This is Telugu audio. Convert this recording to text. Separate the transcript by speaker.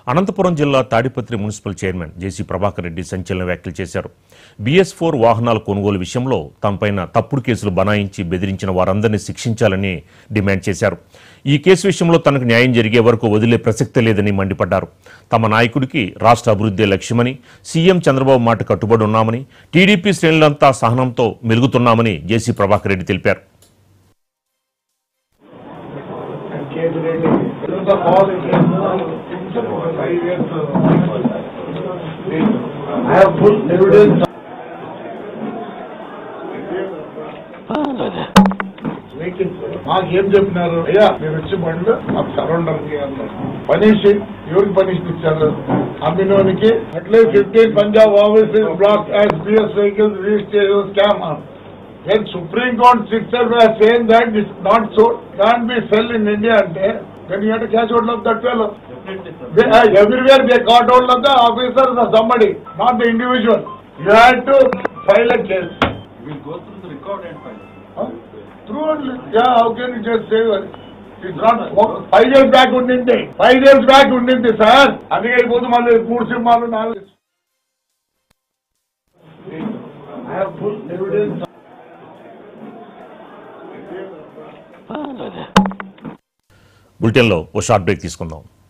Speaker 1: అనంతపురం జిల్లా Tadipatri municipal chairman J C Prabhakar Reddy సంచలన వ్యాఖ్యలు చేశారు బీఎస్ ఫోర్ వాహనాల కొనుగోలు విషయంలో తనపైన తప్పుడు కేసులు బనాయించి బెదిరించిన వారందరినీ శిక్షించాలని డిమాండ్ చేశారు ఈ కేసు విషయంలో తనకు న్యాయం జరిగే వరకు వదిలే ప్రసక్తే లేదని మండిపడ్డారు తమ నాయకుడికి రాష్ట్ర అభివృద్ధి లక్ష్యమని సీఎం చంద్రబాబు మాట కట్టుబడి ఉన్నామని టీడీపీ శ్రేణులంతా సహనంతో మెలుగుతున్నామని జేసీ ప్రభాకర్ రెడ్డి తెలిపారు
Speaker 2: the call is five years. I have full evidence. మాకు ఏం చెప్పినారు అయ్యా మీరు వచ్చి బండ్లు మాకు సరౌండర్ కి అన్నారు పనిష్ ఎవరికి పనిష్ ఇచ్చారు అమ్మినోనికి అట్లే fifteen Punjab offices block as B S vehicles registration scam When Supreme Court itself was saying that it's not so, can't be sell in India ante, then you have to catch hold of that fellow. They, uh, everywhere they caught hold of the officers or somebody, not the individual. You had to file a case.
Speaker 3: We'll go through the record and file.
Speaker 2: Huh? Through only. Yeah, how can you just say that? It's not, five years back ఉండింది ఫైవ్ ఇయర్స్ బ్యాక్ ఉండింది సార్ అందుకే అయిపోతుంది మళ్ళీ మూడు సినిమాలు నాలుగు I have full evidence.
Speaker 1: బులెటిన్లో ఓ షార్ట్ బ్రేక్ తీసుకుందాం